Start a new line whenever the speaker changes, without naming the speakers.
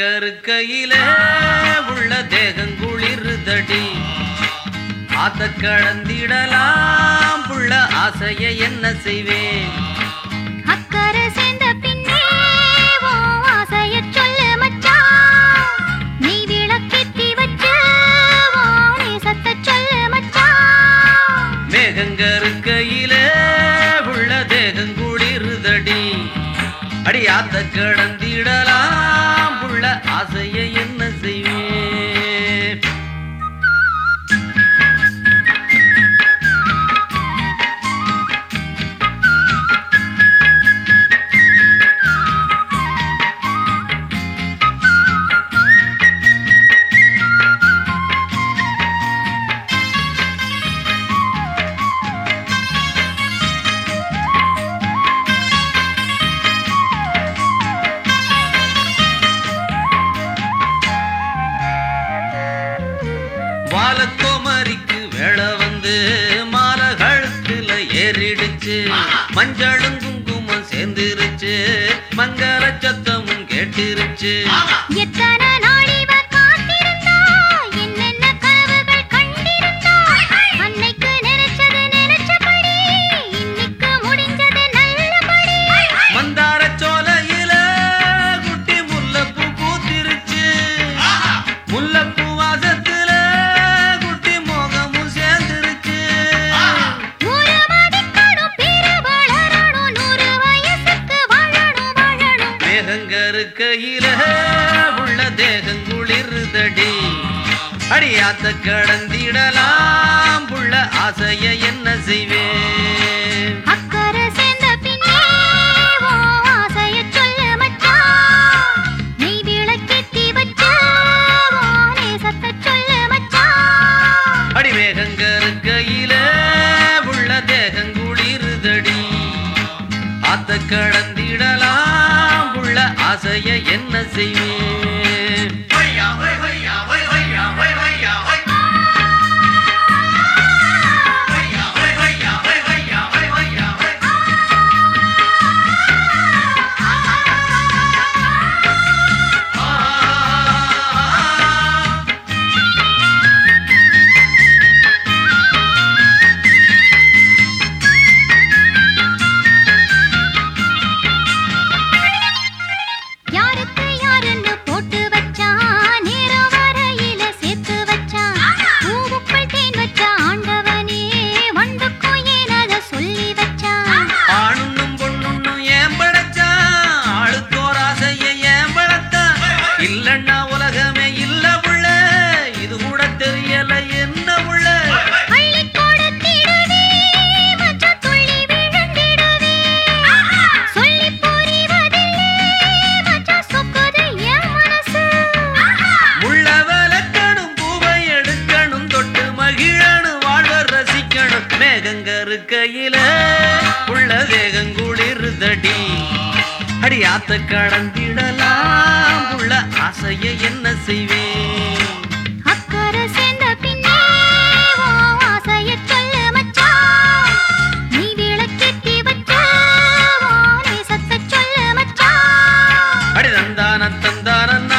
இருக்கையில உள்ள தேகம் குளிருதடி ஆத்த கடந்திடலாம் புள்ள ஆசைய என்ன செய்வேன்
அக்கறை சேர்ந்த பின்னே உன் ஆசையச் சொல்லு மச்சான். நீ விளக்கேத்தி வச்சு உன் நேசத்தைச் சொல்லு மச்சான்.
மேகங்க இருக்கையில உள்ள தேகம் குளிருதடி அடி ஆத்த கடந்திடலாம் புள்ள ஆசைய என்ன செய்வேன் வாலக்கோமரிக்கு வேலை வந்து மாலை கழுத்துல ஏறிடுச்சு மஞ்சளும் குங்குமம் சேர்ந்துருச்சு மங்கள சத்தமும் கேட்டுருச்சு
எத்தனை நாள் இவ காத்திருந்தா, என்னென்ன கனவுகள் கண்டிருந்தா. அன்னைக்கு நினைச்சது நினைச்சபடி, இன்னைக்கு முடிஞ்சது நல்லபடி.
மந்தார சோலையில குட்டி முல்லைப்பூ பூத்திருச்சு முல்லைப்பூ வாசத்துல குட்டி மோகமும் சேர்ந்துருச்சு
ஊரு மதிக்கணும், பேரு வளரணும், நூறு வயசுக்கு வாழணும், வாழணும்.
மேகங்க இருக்கையில உள்ள தேகம் குளிருதடி அடியாத்த கடந்திடலாம் புள்ள ஆசைய என்ன செய்வேன்
அக்கறை சேர்ந்த பின்னே உன் ஆசையச் சொல்லு மச்சான். நீ விளக்கேத்தி வச்சு உன் நேசத்தைச் சொல்லு மச்சான்.
அடி மேகங்க இருக்கையில உள்ள தேகம் குளிருதடி ஆத்த கடந்திடலாம் புள்ள ஆசைய என்ன செய்வேன்
யாருக்கு யாருன்னு போட்டு வச்சான், நேரம் வரையில சேர்த்து வச்சான். பூவுக்குள் தேன் வச்ச ஆண்டவனே, வண்டுக்கும் ஏன் அத சொல்லி வச்சான்?
ஆணுன்னும் பொண்ணுன்னும் ஏன் படைச்சான் ஆளுக்கோர் ஆசைய ஏன் வளர்த்தான் இல்லன்னா உலகமே இல்ல புள்ள இது கூட தெரியல என்ன உள்ள
அள்ளிக் கொடுத்திடுவே, மச்சான் துள்ளி விழுந்திடுவே. சொல்லிப் புரிவதில்லை, மச்சான் சொக்குது என் மனசு.
உள்ள விளக்கணும் பூவை எடுக்கணும் தொட்டு மகிழணும் வாழ்வ ரசிக்கணும் மேகங்க இருக்கையில உள்ள தேகம் குளிருதடி அடி ஆத்த கடந்திடலாம் உள்ள ஆசைய என்ன செய்வேன்
அக்கறை சேர்ந்த பின்னே உன் ஆசையச் சொல்லு மச்சான். நீ விளக்கேத்தி வச்ச உன் நேசத்தைச் சொல்லு மச்சான்.
அடி தந்தான தந்தான